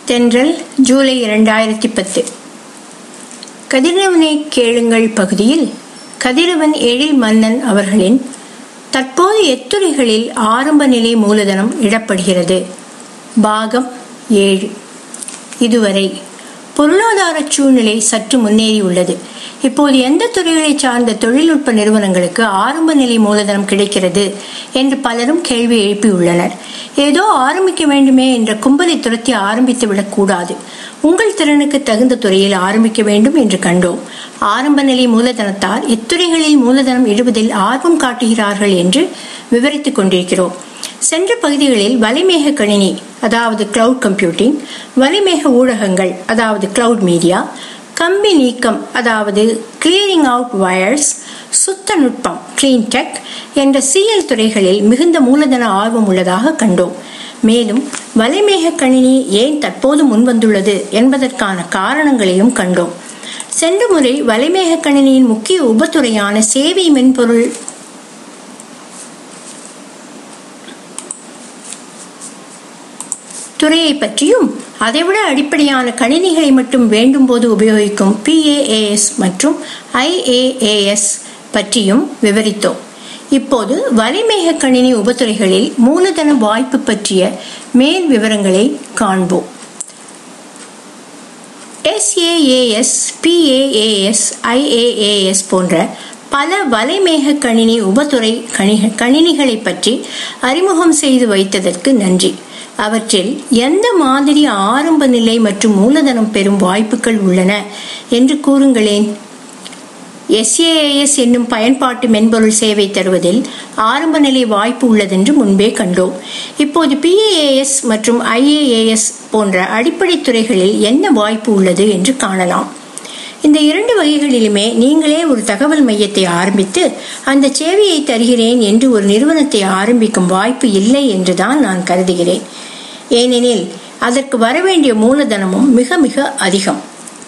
தென்றல் ஜூலை இரண்டாயிரத்தி பத்து கதிரவனை கேளுங்கள் பகுதியில் கதிரவன் எழில் மன்னன் அவர்களின் தற்போது எத்துறைகளில் ஆரம்ப நிலை மூலதனம் இடப்படுகிறது பாகம் ஏழு இதுவரை பொருளாதார சூழ்நிலை சற்று முன்னேறியுள்ளது இப்போது எந்த துறைகளை சார்ந்த தொழில்நுட்ப நிறுவனங்களுக்கு ஆரம்ப நிலை மூலதனம் கிடைக்கிறது என்று பலரும் கேள்வி எழுப்பியுள்ளனர் ஏதோ ஆரம்பிக்க வேண்டுமே என்ற கும்பலை துரத்தி ஆரம்பித்து விடக்கூடாது உங்கள் திறனுக்கு தகுந்த துறையில் ஆரம்பிக்க வேண்டும் என்று கண்டோம் ஆரம்ப நிலை மூலதனத்தார் எத்துறைகளில் மூலதனம் இடுவதில் ஆர்வம் காட்டுகிறார்கள் என்று விவரித்துக் கொண்டிருக்கிறோம் சென்ற பகுதிகளில் வலைமேக கணினி அதாவது கிளவுட் கம்ப்யூட்டிங் வலைமேக ஊடகங்கள் அதாவது கிளவுட் மீடியா கம்பி நீக்கம் அதாவது கிளியரிங் அவுட் வயர்ஸ் சுத்த நுட்பம் கிளீன் டெக் என்ற சிஎல் துறைகளில் மிகுந்த மூலதன ஆர்வம் உள்ளதாக கண்டோம் மேலும் வலைமேக கணினி ஏன் தற்போது முன்வந்துள்ளது என்பதற்கான காரணங்களையும் கண்டோம் சென்ற முறை வலைமேக கணினியின் முக்கிய உபத்துறையான சேவை மென்பொருள் துறையை பற்றியும் அதைவிட அடிப்படையான கணினிகளை மட்டும் வேண்டும் போது உபயோகிக்கும் பிஏஏஎஸ் மற்றும் ஐஏஏஎஸ் பற்றியும் விவரித்தோம் இப்போது வலைமேக கணினி உபத்துறைகளில் மூலதன வாய்ப்பு பற்றிய மேல் விவரங்களை காண்போம் எஸ்ஏஏஎஸ் பிஏஏஎஸ் ஐஏஏஎஸ் போன்ற பல வலைமேக கணினி உபத்துறை கணினிகளை பற்றி அறிமுகம் செய்து வைத்ததற்கு நன்றி அவற்றில் எந்த மாதிரி ஆரம்ப நிலை மற்றும் மூலதனம் பெறும் வாய்ப்புகள் உள்ளன என்று கூறுங்களேன் எஸ்ஏஏஎஸ் என்னும் பயன்பாட்டு மென்பொருள் சேவை தருவதில் ஆரம்ப நிலை வாய்ப்பு உள்ளதென்று முன்பே கண்டோம் இப்போது பிஏஏஎஸ் மற்றும் ஐஏஏஎஸ் போன்ற அடிப்படை துறைகளில் என்ன வாய்ப்பு உள்ளது என்று காணலாம் இந்த இரண்டு வகைகளிலுமே நீங்களே ஒரு தகவல் மையத்தை ஆரம்பித்து அந்த சேவையை தருகிறேன் என்று ஒரு நிறுவனத்தை ஆரம்பிக்கும் வாய்ப்பு இல்லை என்றுதான் நான் கருதுகிறேன் ஏனெனில் அதற்கு வரவேண்டிய மூலதனமும் மிக மிக அதிகம்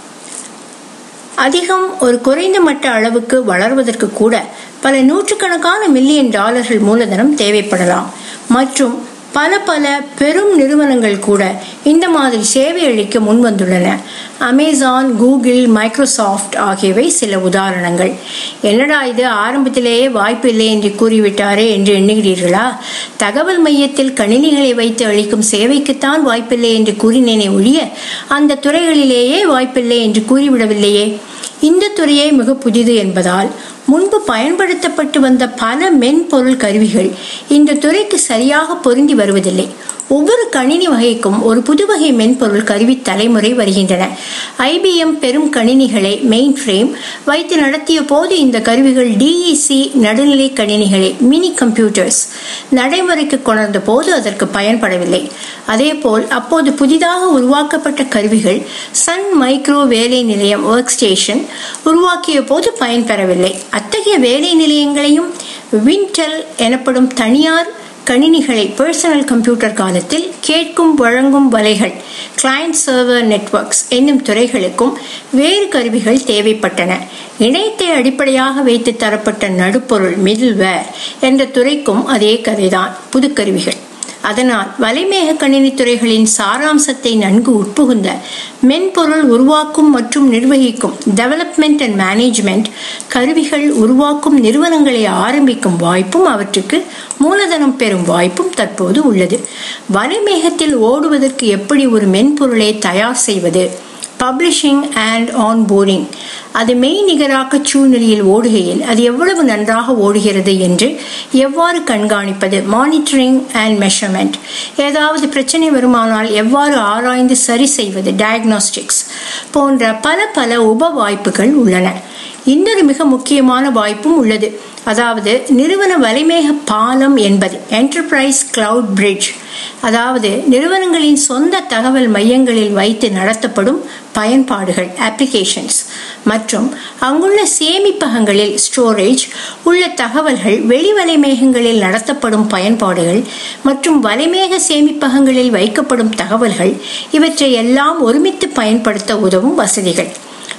அதிகம் ஒரு குறைந்த மட்ட அளவுக்கு வளர்வதற்கு கூட பல நூற்றுக்கணக்கான மில்லியன் டாலர்கள் மூலதனம் தேவைப்படலாம் மற்றும் பல பல பெரும் நிறுவனங்கள் கூட இந்த மாதிரி சேவை அளிக்க முன்வந்துள்ளன அமேசான் கூகுள் மைக்ரோசாஃப்ட் ஆகியவை சில உதாரணங்கள் என்னடா இது ஆரம்பத்திலேயே வாய்ப்பு இல்லை என்று கூறிவிட்டாரே என்று எண்ணுகிறீர்களா தகவல் மையத்தில் கணினிகளை வைத்து அளிக்கும் சேவைக்குத்தான் வாய்ப்பில்லை என்று கூறினேனே ஒழிய அந்த துறைகளிலேயே வாய்ப்பில்லை என்று கூறிவிடவில்லையே இந்த துறையே மிக புதிது என்பதால் முன்பு பயன்படுத்தப்பட்டு வந்த பல மென்பொருள் கருவிகள் இந்த துறைக்கு சரியாக பொருந்தி வருவதில்லை ஒவ்வொரு கணினி வகைக்கும் ஒரு புது வகை மென்பொருள் கருவி தலைமுறை வருகின்றன ஐபிஎம் பெரும் கணினிகளை மெயின் ஃப்ரேம் வைத்து நடத்திய போது இந்த கருவிகள் டிஇசி நடுநிலை கணினிகளை மினி கம்ப்யூட்டர்ஸ் நடைமுறைக்கு கொணர்ந்த போது அதற்கு பயன்படவில்லை அதேபோல் அப்போது புதிதாக உருவாக்கப்பட்ட கருவிகள் சன் மைக்ரோ வேலை நிலையம் ஒர்க் ஸ்டேஷன் உருவாக்கிய போது பயன்பெறவில்லை அத்தகைய வேலை நிலையங்களையும் வின்டெல் எனப்படும் தனியார் கணினிகளை பர்சனல் கம்ப்யூட்டர் காலத்தில் கேட்கும் வழங்கும் வலைகள் கிளையண்ட் சர்வர் நெட்வொர்க்ஸ் என்னும் துறைகளுக்கும் வேறு கருவிகள் தேவைப்பட்டன இணையத்தை அடிப்படையாக வைத்து தரப்பட்ட நடுப்பொருள் மிடில்வேர் என்ற துறைக்கும் அதே கதைதான் புது கருவிகள் அதனால் வலைமேக கணினி துறைகளின் சாராம்சத்தை நன்கு உட்புகுந்த மென்பொருள் உருவாக்கும் மற்றும் நிர்வகிக்கும் டெவலப்மெண்ட் அண்ட் மேனேஜ்மெண்ட் கருவிகள் உருவாக்கும் நிறுவனங்களை ஆரம்பிக்கும் வாய்ப்பும் அவற்றுக்கு மூலதனம் பெறும் வாய்ப்பும் தற்போது உள்ளது வலைமேகத்தில் ஓடுவதற்கு எப்படி ஒரு மென்பொருளை தயார் செய்வது பப்ளிஷிங் அண்ட் ஆன் போர்டிங் அது மெய் நிகராக்க சூழ்நிலையில் ஓடுகையில் அது எவ்வளவு நன்றாக ஓடுகிறது என்று எவ்வாறு கண்காணிப்பது மானிட்டரிங் அண்ட் மெஷர்மெண்ட் ஏதாவது பிரச்சனை வருமானால் எவ்வாறு ஆராய்ந்து சரி செய்வது டயக்னோஸ்டிக்ஸ் போன்ற பல பல உப வாய்ப்புகள் உள்ளன இன்னொரு மிக முக்கியமான வாய்ப்பும் உள்ளது அதாவது நிறுவன வலைமேக பாலம் என்பது என்டர்பிரைஸ் கிளவுட் பிரிட்ஜ் அதாவது நிறுவனங்களின் சொந்த தகவல் மையங்களில் வைத்து நடத்தப்படும் பயன்பாடுகள் அப்ளிகேஷன்ஸ் மற்றும் அங்குள்ள சேமிப்பகங்களில் ஸ்டோரேஜ் உள்ள தகவல்கள் வெளி வலைமேகங்களில் நடத்தப்படும் பயன்பாடுகள் மற்றும் வலைமேக சேமிப்பகங்களில் வைக்கப்படும் தகவல்கள் இவற்றை எல்லாம் ஒருமித்து பயன்படுத்த உதவும் வசதிகள்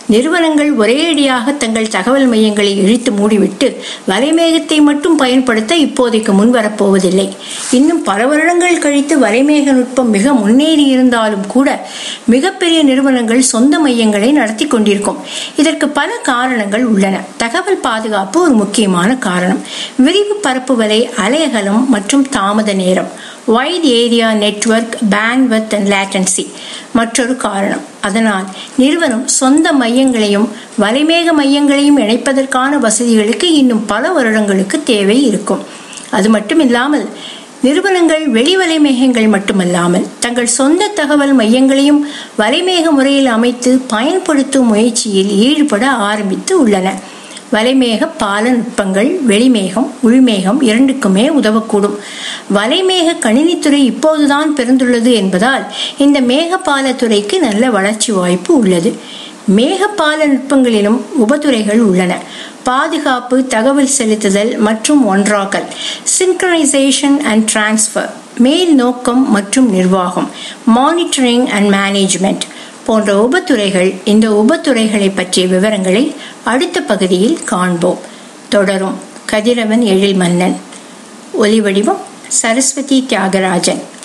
நிறுவனங்கள் ஒரேயடியாக தங்கள் தகவல் மையங்களை இழுத்து மூடிவிட்டு வலைமேகத்தை மட்டும் பயன்படுத்த இப்போதைக்கு முன்வரப்போவதில்லை இன்னும் பல வருடங்கள் கழித்து வலைமேக நுட்பம் மிக முன்னேறி இருந்தாலும் கூட மிகப்பெரிய நிறுவனங்கள் சொந்த மையங்களை நடத்தி கொண்டிருக்கும் இதற்கு பல காரணங்கள் உள்ளன தகவல் பாதுகாப்பு ஒரு முக்கியமான காரணம் விரிவு பரப்பு வலை அலையகலம் மற்றும் தாமத நேரம் wide area network bandwidth and latency மற்றொரு காரணம் அதனால் நிறுவனம் சொந்த மையங்களையும் வலைமேக மையங்களையும் இணைப்பதற்கான வசதிகளுக்கு இன்னும் பல வருடங்களுக்கு தேவை இருக்கும் அது மட்டும் இல்லாமல் நிறுவனங்கள் வெளி வலைமேகங்கள் மட்டுமல்லாமல் தங்கள் சொந்த தகவல் மையங்களையும் வலைமேக முறையில் அமைத்து பயன்படுத்தும் முயற்சியில் ஈடுபட ஆரம்பித்து உள்ளன வலைமேக பால நுட்பங்கள் வெளிமேகம் உள்மேகம் இரண்டுக்குமே உதவக்கூடும் வலைமேக கணினித்துறை இப்போதுதான் பிறந்துள்ளது என்பதால் இந்த மேகபால துறைக்கு நல்ல வளர்ச்சி வாய்ப்பு உள்ளது மேகபால நுட்பங்களிலும் உபதுறைகள் உள்ளன பாதுகாப்பு தகவல் செலுத்துதல் மற்றும் ஒன்றாக்கல் சிங்க்ரனைசேஷன் அண்ட் டிரான்ஸ்ஃபர் மேல் நோக்கம் மற்றும் நிர்வாகம் மானிட்டரிங் அண்ட் மேனேஜ்மெண்ட் போன்ற உபத்துறைகள் இந்த உபத்துறைகளை பற்றிய விவரங்களை அடுத்த பகுதியில் காண்போம் தொடரும் கதிரவன் எழில் மன்னன் ஒலிவடிவம் சரஸ்வதி தியாகராஜன்